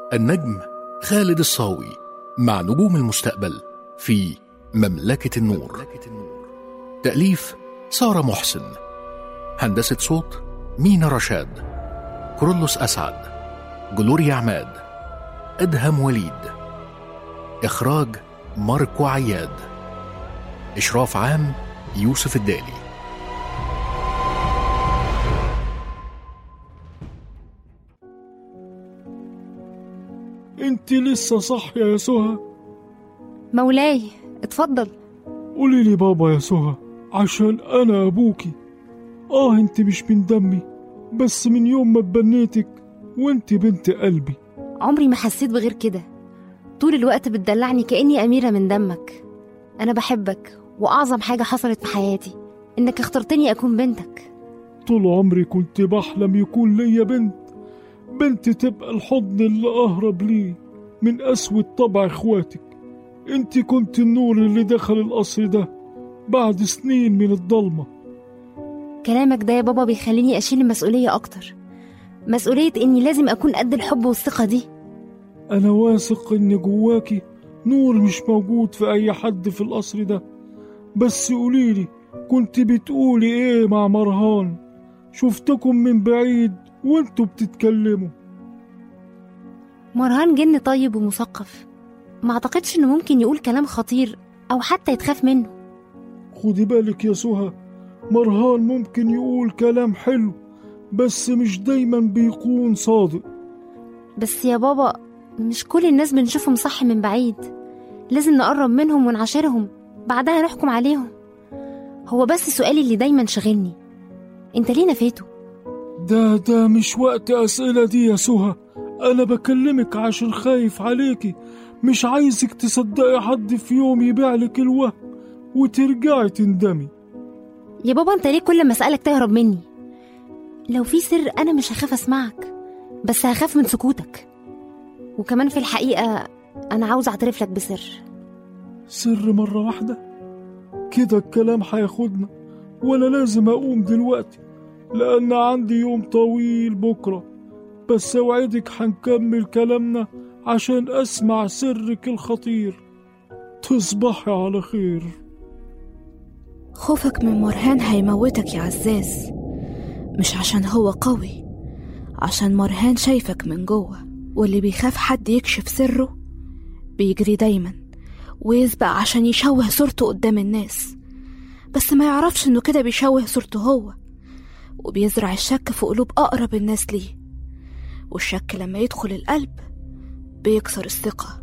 النجم خالد الصاوي مع نجوم المستقبل في مملكة النور تأليف سارة محسن هندسة صوت مينا رشاد كرولوس أسعد جلوريا عماد أدهم وليد إخراج ماركو عياد إشراف عام يوسف الدالي انت لسه صح يا سهى مولاي اتفضل قولي لي بابا يا سهى عشان انا ابوكي اه انت مش من دمي بس من يوم ما اتبنيتك وانت بنت قلبي عمري ما حسيت بغير كده طول الوقت بتدلعني كأني أميرة من دمك أنا بحبك وأعظم حاجة حصلت في حياتي إنك اخترتني أكون بنتك طول عمري كنت بحلم يكون ليا بنت بنت تبقى الحضن اللي أهرب ليه من أسود طبع إخواتك انت كنت النور اللي دخل القصر ده بعد سنين من الضلمة كلامك ده يا بابا بيخليني أشيل المسؤولية أكتر مسؤولية إني لازم أكون قد الحب والثقة دي أنا واثق إن جواكي نور مش موجود في أي حد في القصر ده بس قوليلي كنت بتقولي إيه مع مرهان شفتكم من بعيد وانتوا بتتكلموا مرهان جن طيب ومثقف ما أعتقدش إنه ممكن يقول كلام خطير أو حتى يتخاف منه خدي بالك يا سهى مرهان ممكن يقول كلام حلو بس مش دايما بيكون صادق بس يا بابا مش كل الناس بنشوفهم صح من بعيد لازم نقرب منهم ونعاشرهم بعدها نحكم عليهم هو بس سؤالي اللي دايما شاغلني انت ليه نفيته ده ده مش وقت أسئلة دي يا سهى أنا بكلمك عشان خايف عليكي مش عايزك تصدقي حد في يوم يبيعلك الوهم وترجعي تندمي يا بابا انت ليه كل ما اسالك تهرب مني لو في سر انا مش هخاف اسمعك بس هخاف من سكوتك وكمان في الحقيقه انا عاوز اعترف لك بسر سر مرة واحدة كده الكلام هياخدنا وأنا لازم أقوم دلوقتي لأن عندي يوم طويل بكرة بس أوعدك هنكمل كلامنا عشان أسمع سرك الخطير تصبحي على خير خوفك من مرهان هيموتك يا عزاز مش عشان هو قوي عشان مرهان شايفك من جوه واللي بيخاف حد يكشف سره بيجري دايما ويسبق عشان يشوه صورته قدام الناس بس ما يعرفش انه كده بيشوه صورته هو وبيزرع الشك في قلوب أقرب الناس ليه والشك لما يدخل القلب بيكسر الثقة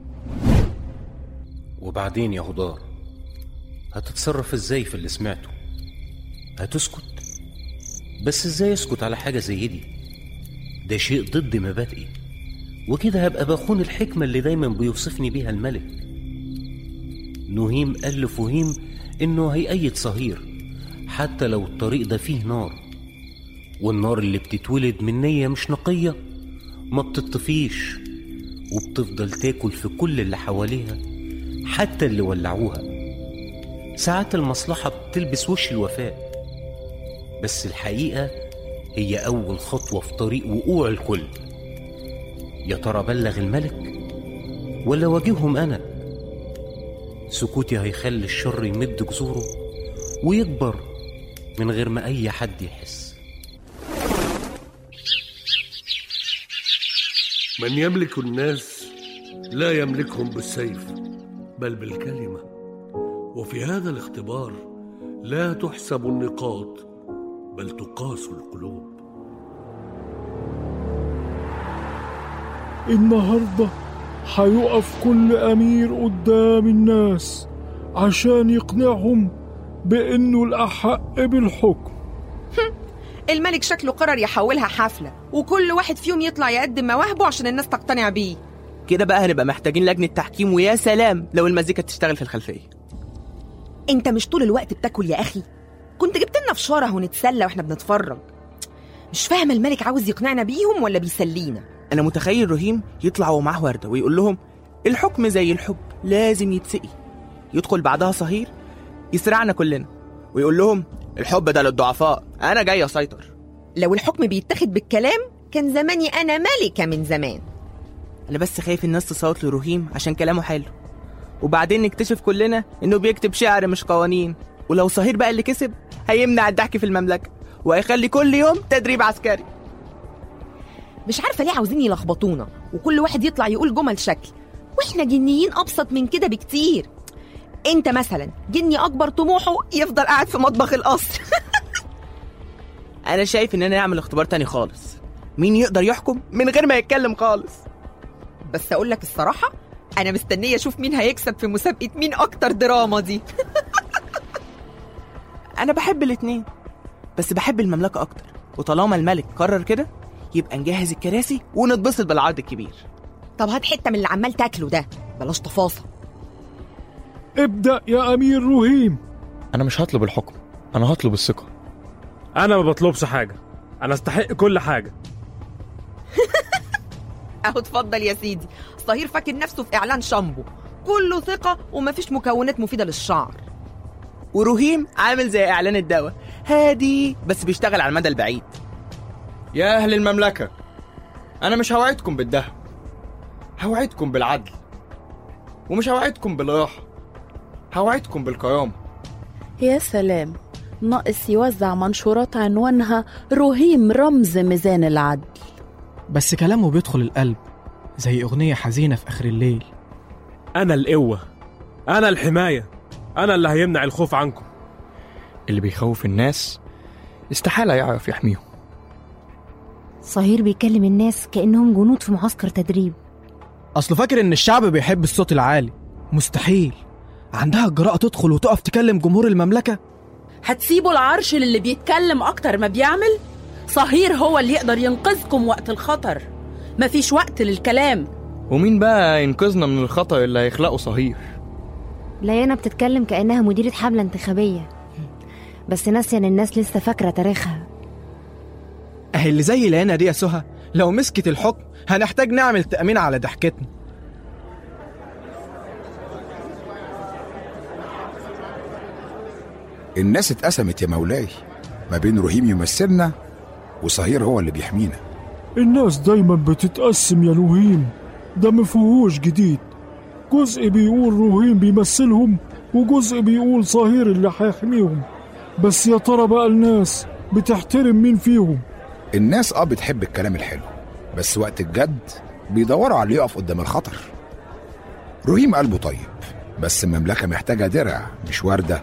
وبعدين يا هدار هتتصرف ازاي في اللي سمعته هتسكت بس ازاي اسكت على حاجة زي دي ده شيء ضد مبادئي وكده هبقى بخون الحكمة اللي دايما بيوصفني بيها الملك نهيم قال لفهيم انه هيأيد صهير حتى لو الطريق ده فيه نار والنار اللي بتتولد من نية مش نقية ما بتطفيش وبتفضل تاكل في كل اللي حواليها حتى اللي ولعوها ساعات المصلحة بتلبس وش الوفاء بس الحقيقة هي أول خطوة في طريق وقوع الكل يا ترى بلغ الملك ولا واجههم أنا سكوتي هيخلي الشر يمد جذوره ويكبر من غير ما أي حد يحس من يملك الناس لا يملكهم بالسيف بل بالكلمه وفي هذا الاختبار لا تحسب النقاط بل تقاس القلوب النهاردة هيقف كل أمير قدام الناس عشان يقنعهم بإنه الأحق بالحكم الملك شكله قرر يحولها حفلة وكل واحد فيهم يطلع يقدم مواهبه عشان الناس تقتنع بيه كده بقى هنبقى محتاجين لجنة تحكيم ويا سلام لو المزيكا تشتغل في الخلفية انت مش طول الوقت بتاكل يا اخي كنت جبت لنا فشاره ونتسلى واحنا بنتفرج مش فاهمه الملك عاوز يقنعنا بيهم ولا بيسلينا أنا متخيل رهيم يطلع ومعاه وردة ويقول لهم الحكم زي الحب لازم يتسقي يدخل بعدها صهير يسرعنا كلنا ويقول لهم الحب ده للضعفاء أنا جاي أسيطر لو الحكم بيتاخد بالكلام كان زماني انا ملكه من زمان انا بس خايف الناس تصوت لرهيم عشان كلامه حلو وبعدين نكتشف كلنا انه بيكتب شعر مش قوانين ولو صهير بقى اللي كسب هيمنع الضحك في المملكه وهيخلي كل يوم تدريب عسكري مش عارفه ليه عاوزين يلخبطونا وكل واحد يطلع يقول جمل شكل واحنا جنيين ابسط من كده بكتير انت مثلا جني اكبر طموحه يفضل قاعد في مطبخ القصر انا شايف اننا نعمل اختبار تاني خالص مين يقدر يحكم من غير ما يتكلم خالص بس اقول لك الصراحه انا مستنيه اشوف مين هيكسب في مسابقه مين اكتر دراما دي انا بحب الاتنين بس بحب المملكه اكتر وطالما الملك قرر كده يبقى نجهز الكراسي ونتبسط بالعرض الكبير طب هات حته من اللي عمال تاكله ده بلاش تفاصيل ابدأ يا أمير رهيم أنا مش هطلب الحكم أنا هطلب الثقة انا ما بطلبش حاجه انا استحق كل حاجه اهو اتفضل يا سيدي صهير فاكر نفسه في اعلان شامبو كله ثقه ومفيش مكونات مفيده للشعر ورهيم عامل زي اعلان الدواء هادي بس بيشتغل على المدى البعيد يا أهل المملكة أنا مش هوعدكم بالذهب هوعدكم بالعدل ومش هوعدكم بالراحة هوعدكم بالكرامة يا سلام ناقص يوزع منشورات عنوانها رهيم رمز ميزان العدل بس كلامه بيدخل القلب زي أغنية حزينة في آخر الليل انا القوه انا الحمايه انا اللي هيمنع الخوف عنكم اللي بيخوف الناس استحالة يعرف يحميهم صهير بيكلم الناس كأنهم جنود في معسكر تدريب أصله فاكر إن الشعب بيحب الصوت العالي مستحيل عندها الجرأة تدخل وتقف تكلم جمهور المملكة هتسيبوا العرش للي بيتكلم أكتر ما بيعمل صهير هو اللي يقدر ينقذكم وقت الخطر مفيش وقت للكلام ومين بقى ينقذنا من الخطر اللي هيخلقه صهير ليانا بتتكلم كأنها مديرة حملة انتخابية بس ناسية إن الناس لسه فاكرة تاريخها أهي اللي زي لانا دي يا سهى لو مسكت الحكم هنحتاج نعمل تأمين على ضحكتنا الناس اتقسمت يا مولاي ما بين رهيم يمثلنا وصهير هو اللي بيحمينا الناس دايما بتتقسم يا رهيم ده مفيهوش جديد جزء بيقول رهيم بيمثلهم وجزء بيقول صهير اللي هيحميهم بس يا ترى بقى الناس بتحترم مين فيهم الناس اه بتحب الكلام الحلو بس وقت الجد بيدوروا على اللي يقف قدام الخطر رهيم قلبه طيب بس المملكة محتاجة درع مش وردة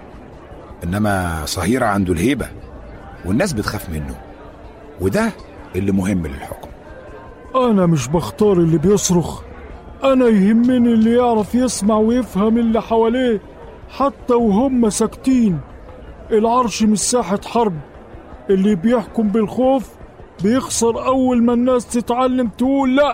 إنما صهير عنده الهيبة والناس بتخاف منه وده اللي مهم للحكم أنا مش بختار اللي بيصرخ أنا يهمني اللي يعرف يسمع ويفهم اللي حواليه حتى وهم ساكتين العرش مش ساحة حرب اللي بيحكم بالخوف بيخسر أول ما الناس تتعلم تقول لأ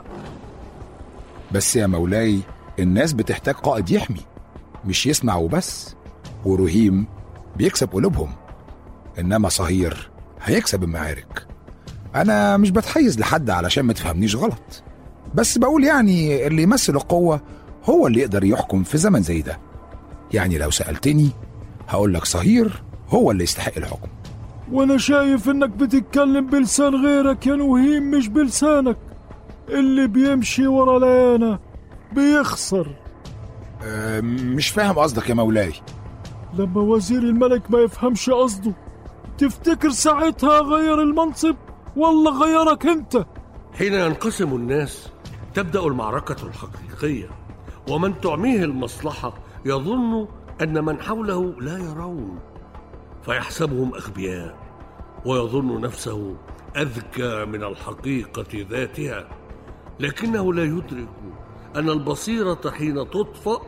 بس يا مولاي الناس بتحتاج قائد يحمي مش يسمع وبس ورهيم بيكسب قلوبهم إنما صهير هيكسب المعارك أنا مش بتحيز لحد علشان ما تفهمنيش غلط بس بقول يعني اللي يمثل القوة هو اللي يقدر يحكم في زمن زي ده يعني لو سألتني هقول لك صهير هو اللي يستحق الحكم وأنا شايف إنك بتتكلم بلسان غيرك يا نهيم مش بلسانك اللي بيمشي ورا ليانا بيخسر أه مش فاهم قصدك يا مولاي لما وزير الملك ما يفهمش قصده تفتكر ساعتها غير المنصب ولا غيرك انت حين ينقسم الناس تبدأ المعركة الحقيقية ومن تعميه المصلحة يظن أن من حوله لا يرون فيحسبهم أغبياء ويظن نفسه أذكى من الحقيقة ذاتها لكنه لا يدرك أن البصيرة حين تطفأ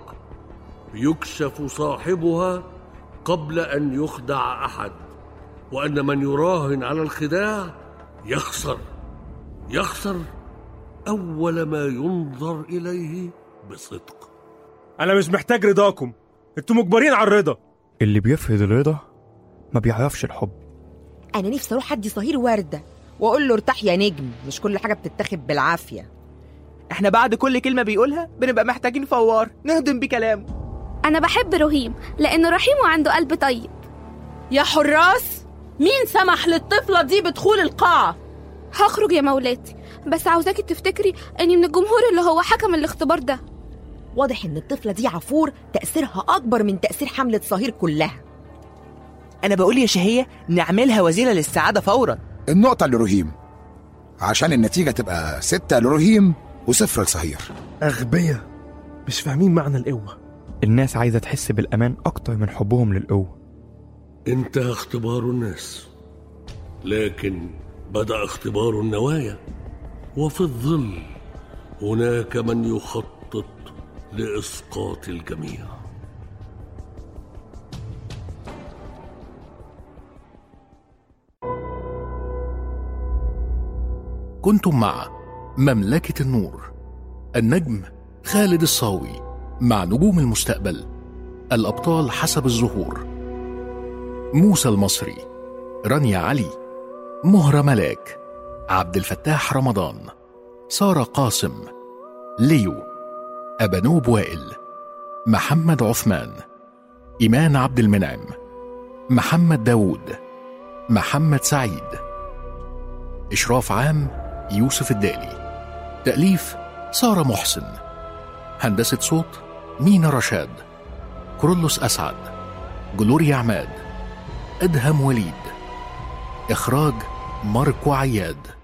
يكشف صاحبها قبل أن يخدع أحد وأن من يراهن على الخداع يخسر يخسر أول ما ينظر إليه بصدق انا مش محتاج رضاكم انتوا مجبرين على الرضا اللي بيفرض الرضا ما بيعرفش الحب انا نفسي اروح ادي صهير ورده واقول له ارتاح يا نجم مش كل حاجه بتتاخد بالعافيه احنا بعد كل كلمة بيقولها بنبقى محتاجين فوار نهضم بيه كلامه أنا بحب رهيم لأنه رحيم وعنده قلب طيب يا حراس مين سمح للطفلة دي بدخول القاعة هخرج يا مولاتي بس عاوزاكي تفتكري اني من الجمهور اللي هو حكم الاختبار ده واضح ان الطفله دي عفور تاثيرها اكبر من تاثير حمله صهير كلها انا بقول يا شهيه نعملها وسيله للسعاده فورا النقطة لرهيم عشان النتيجة تبقى ستة لرهيم وصفر لصهير أغبية مش فاهمين معنى القوة الناس عايزة تحس بالأمان أكتر من حبهم للقوة انتهى اختبار الناس لكن بدا اختبار النوايا وفي الظل هناك من يخطط لاسقاط الجميع كنتم مع مملكة النور النجم خالد الصاوي مع نجوم المستقبل الأبطال حسب الظهور موسى المصري رانيا علي مهرة ملاك عبد الفتاح رمضان سارة قاسم ليو أبانوب وائل محمد عثمان إيمان عبد المنعم محمد داود محمد سعيد إشراف عام يوسف الدالي تأليف سارة محسن هندسة صوت مينا رشاد كرولوس أسعد جلوريا عماد أدهم وليد إخراج ماركو عياد